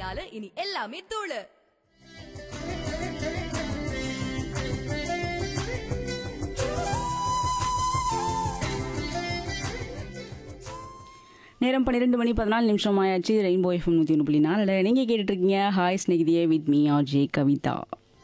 நாலு இனி எல்லாமே தூளு நேரம் பன்னிரெண்டு மணி பதினாலு நிமிஷம் ஆயாச்சு ரெயின்போ எஃப்எம் நூற்றி ஒன்று புள்ளி நாலில் நீங்கள் கேட்டுட்ருக்கீங்க hi Snehithiye with me R J Kavitha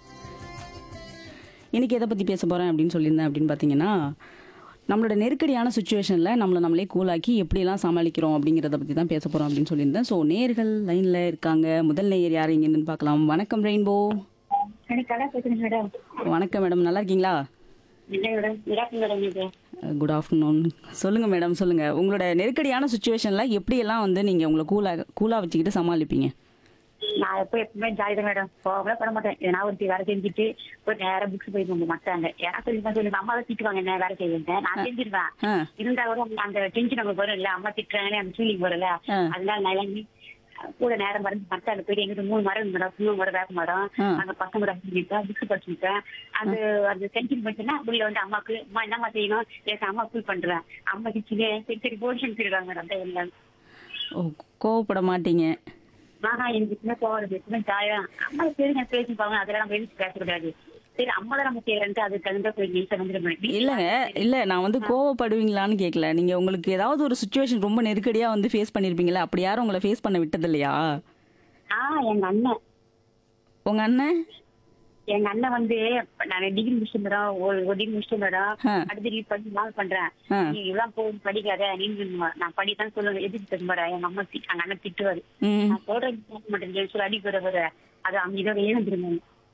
இன்னைக்கு எதை பற்றி பேச போகிறேன் அப்படின்னு சொல்லியிருந்தேன் அப்படின்னு பார்த்தீங்கன்னா நம்மளோட நெருக்கடியான சுச்சுவேஷனில் நம்மளை நம்மளே கூலாக்கி எப்படிலாம் சமாளிக்கிறோம் அப்படிங்கிறத பற்றி தான் பேச போகிறோம் அப்படின்னு சொல்லியிருந்தேன் ஸோ நேர்கள் லைனில் இருக்காங்க முதல் நேயர் யார் எங்கன்னு பார்க்கலாம் வணக்கம் ரெயின்போ எனக்கு கலா பேசுறேன் மேடம் வணக்கம் மேடம் நல்லா இருக்கீங்களா இல்லை மேடம் விடாக்கு மேடம் இது குட் ஆஃப்டர்நூன் சொல்லுங்கள் மேடம் சொல்லுங்கள் உங்களோட நெருக்கடியான சுச்சுவேஷனில் எப்படியெல்லாம் வந்து நீங்கள் உங்களை கூலாக கூலாக வச்சுக்கிட்டு சமாளிப்பீங்க நான் எப்போ எப்பவுமே ஜாலி தான் மேடம் போகவே பண்ண மாட்டேன் ஏன்னா ஒருத்தி வேலை செஞ்சுட்டு ஒரு நேரம் புக்ஸ் போய் கொண்டு மாட்டாங்க ஏன்னா சொல்லி தான் சொல்லி அம்மா தான் திட்டுவாங்க என்ன வேலை செய்வேன் நான் செஞ்சிருவேன் ஆ இருந்தா கூட அந்த டென்ஷன் நமக்கு வரும் இல்ல அம்மா திட்டுறாங்கன்னு அந்த ஃபீலிங் வரும்ல ஆ. அதனால நான் எல்லாமே கூட நேரம் மருந்து மரத்தால போயிட்டு எங்கிட்ட மூணு மரம் மேடம் மூணு மரம் வேப்ப மரம் ஆ. அங்க பசங்க கூட செஞ்சுட்டேன் புக்ஸ் படிச்சுட்டேன் அந்த அந்த டென்ஷன் பண்ணிச்சுன்னா உள்ள வந்து அம்மாக்கு அம்மா என்னம்மா செய்யணும் பேச அம்மா ஃபீல் பண்றேன் அம்மா கிச்சனே சரி சரி போர்ஷன் சொல்லிடுவாங்க மேடம் எல்லாம் ஓ கோவப்பட மாட்டீங்க ஆஹா எனக்கு சின்ன போகிறது சின்ன ஜாலியா அம்மா தெரிஞ்ச பேசிப்பாங்க அதெல்லாம் நம்ம எதுக்கு பேசக்கூடாது சரி அம்மா தான் நம்ம செய்யறேன்ட்டு அதுக்கு தகுந்த போய் நீ வந்துடும் இல்லைங்க இல்லை நான் வந்து கோவப்படுவீங்களான்னு கேட்கல நீங்கள் உங்களுக்கு ஏதாவது ஒரு சுச்சுவேஷன் ரொம்ப நெருக்கடியாக வந்து ஃபேஸ் பண்ணியிருப்பீங்களா அப்படி யாரும் உங்களை ஃபேஸ் பண்ண விட்டது இல்லையா ஆஹ் எங்க அண்ணன் உங்கள் அண்ணன் எங்க அண்ணன் வந்து நான் டிகிரி முடிச்சுட்டு மேடம் ஒரு ஒரு டிகிரி முடிச்சுட்டு மேடம் ஆ. அடுத்த டிகிரி படிச்சு நான் பண்றேன் ஆ. நீ இவ்வளவு போய் படிக்காத நீ நான் படித்தான் சொல்லுவேன் எதுக்கு தெரியுமாடா எங்க அம்மா தி- எங்க அண்ணன் திட்டுவாரு ம் நான் சொல்றேன் கேட்க மாட்டேன் சொல்லி அடி போற போற அது அவங்க இதோட ஏழுந்துருங்க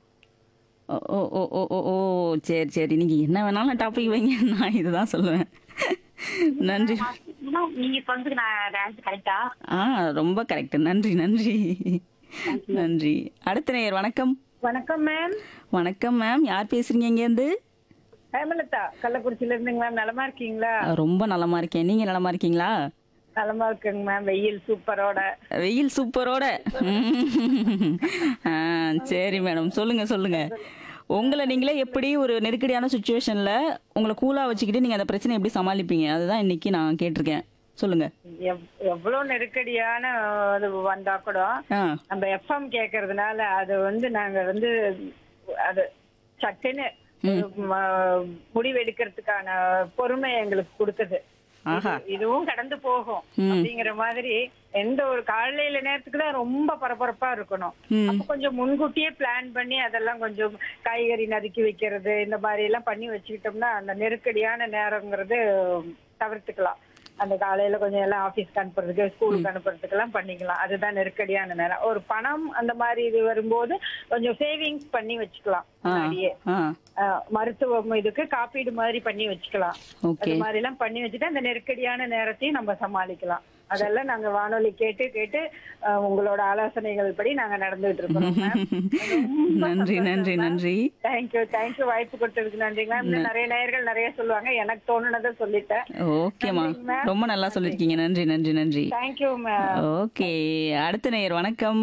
ஓ ஓ ஓ ஓ ஓ ஓ சரி சரி நீங்கள் என்ன வேணாலும் டாபிக் வைங்க நான் இதுதான் சொல்லுவேன் நன்றி நீங்க சொல்றதுக்கு நான் ஆன்சர் கரெக்டா ஆ ரொம்ப கரெக்ட் நன்றி நன்றி நன்றி அடுத்த நேயர் வணக்கம் வணக்கம் மேம் வணக்கம் மேம் யார் பேசுறீங்க இங்கேருந்து ஹேமலதா கள்ளக்குறிச்சியில இருந்துங்க மேம் நலமா இருக்கீங்களா ரொம்ப நலமா இருக்கேன் நீங்க நலமா இருக்கீங்களா நலமா இருக்குங்க மேம் வெயில் சூப்பரோட வெயில் சூப்பரோட ம். ஆ, சரி மேடம் சொல்லுங்க சொல்லுங்க உங்களை நீங்களே எப்படி ஒரு நெருக்கடியான சுச்சுவேஷன்ல உங்களை கூலா வச்சுக்கிட்டு நீங்க அந்த பிரச்சனை எப்படி சமாளிப்பீங்க அதுதான் இன்னைக்கு நான் கேட்டிருக்கேன் சொல்லுங்க எவ்- எவ்வளவு நெருக்கடியான அது வந்தா கூட ஆ நம்ம எஃப்எம் கேக்குறதுனால அது வந்து நாங்க வந்து அது சட்டுன்னு ம- முடிவு எடுக்கிறதுக்கான பொறுமை எங்களுக்கு கொடுத்தது ஆஹா இதுவும் கடந்து போகும் அப்படிங்கிற மாதிரி எந்த ஒரு காலையில நேரத்துக்கு தான் ரொம்ப பரபரப்பா இருக்கணும் ம். அப்ப கொஞ்சம் முன்கூட்டியே பிளான் பண்ணி அதெல்லாம் கொஞ்சம் காய்கறி நறுக்கி வைக்கிறது இந்த மாதிரி எல்லாம் பண்ணி வச்சுக்கிட்டோம்னா அந்த நெருக்கடியான நேரங்கிறது தவிர்த்துக்கலாம் அந்த காலையில கொஞ்சம் எல்லாம் ஆபீஸ்க்கு அனுப்புறதுக்கு ஸ்கூலுக்கு அனுப்புறதுக்கு எல்லாம் பண்ணிக்கலாம் அதுதான் நெருக்கடியான நேரம் ஒரு பணம் அந்த மாதிரி இது வரும்போது கொஞ்சம் சேவிங்ஸ் பண்ணி வச்சுக்கலாம் ஆ முன்னாடியே ஆ அஹ், மருத்துவம் இதுக்கு காப்பீடு மாதிரி பண்ணி வச்சுக்கலாம் ஓகே அது மாதிரி எல்லாம் பண்ணி வச்சுட்டு அந்த நெருக்கடியான நேரத்தையும் நம்ம சமாளிக்கலாம் அதெல்லாம் நாங்க வானொலி கேட்டு கேட்டு அஹ், உங்களோட ஆலோசனைகள் படி நாங்க நடந்துட்டு இருக்கோம் நன்றி நன்றி நன்றி தேங்க்யூ தேங்க்யூ வாய்ப்பு கொடுத்ததுக்கு நன்றி மேம் இன்னும் நிறைய நேயர்கள் நிறைய சொல்லுவாங்க எனக்கு தோணுனதை சொல்லிட்டேன் ஓகேம்மா ரொம்ப நல்லா சொல்லிருக்கீங்க நன்றி நன்றி நன்றி தேங்க்யூ மேம் ஓகே அடுத்த நேயர் வணக்கம்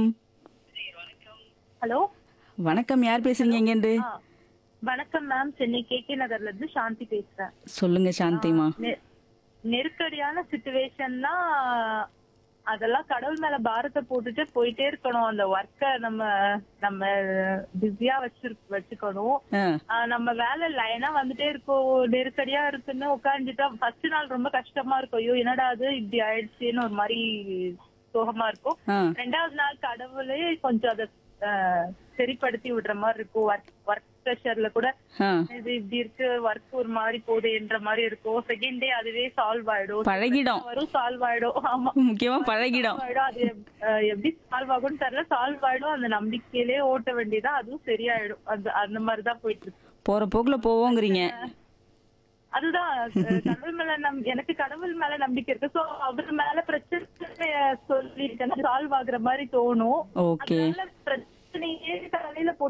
ஹலோ வணக்கம் யார் பேசுறீங்க இங்கேருந்து வணக்கம் மேம் சென்னை கே கே நகர்ல இருந்து சாந்தி பேசுறேன் சொல்லுங்க சாந்திமா நெ- நெருக்கடியான சுச்சுவேஷன்னா அதெல்லாம் கடவுள் மேல பாரத்தை போட்டுட்டு போயிட்டே இருக்கணும் அந்த ஒர்க்க நம்ம நம்ம பிஸியா வச்சு வச்சுக்கணும் ஆ ஆஹ் நம்ம வேலை லைனா வந்துட்டே இருக்கோம் நெருக்கடியா இருக்குன்னு உட்காந்துட்டா ஃபர்ஸ்ட் நாள் ரொம்ப கஷ்டமா இருக்கும் ஐயோ என்னடா அது இப்படி ஆயிடுச்சுன்னு ஒரு மாதிரி சோகமா இருக்கும் ஆ ரெண்டாவது நாள் கடவுளே கொஞ்சம் அதை ஆஹ், சரிப்படுத்தி விடுற மாதிரி இருக்கும் ஒர்க் ஒர்க் ப்ரெஷர்ல கூட ஆ இது இப்படி இருக்கு ஒர்க் ஒரு மாதிரி போகுதுன்ற மாதிரி இருக்கும் செகண்ட் டே அதுவே சால்வ் ஆயிடும் பழகிடும் வரும் சால்வ் ஆயிடும் ஆமா முக்கியமா பழகிடும் solve ஆயிடும் அது எப்- அஹ் எப்படி சால்வ் ஆகும்னு தெரியல சால்வ் ஆயிடும் அந்த நம்பிக்கையிலே ஓட்ட வேண்டியதா அதுவும் சரியாயிடும் அந்த அந்த மாதிரிதான் போயிட்டு இருக்கு போற போக்குல போவோங்கிறீங்க அதுதான் அஹ், கடவுள் மேல நம் எனக்கு கடவுள் மேல நம்பிக்கை இருக்கு சோ அவர் மேல பிரச்சனை சொல்லி சால்வ் ஆகுற மாதிரி தோணும் ஓகே அதனால பிரச்சனையே தலையில போட்டு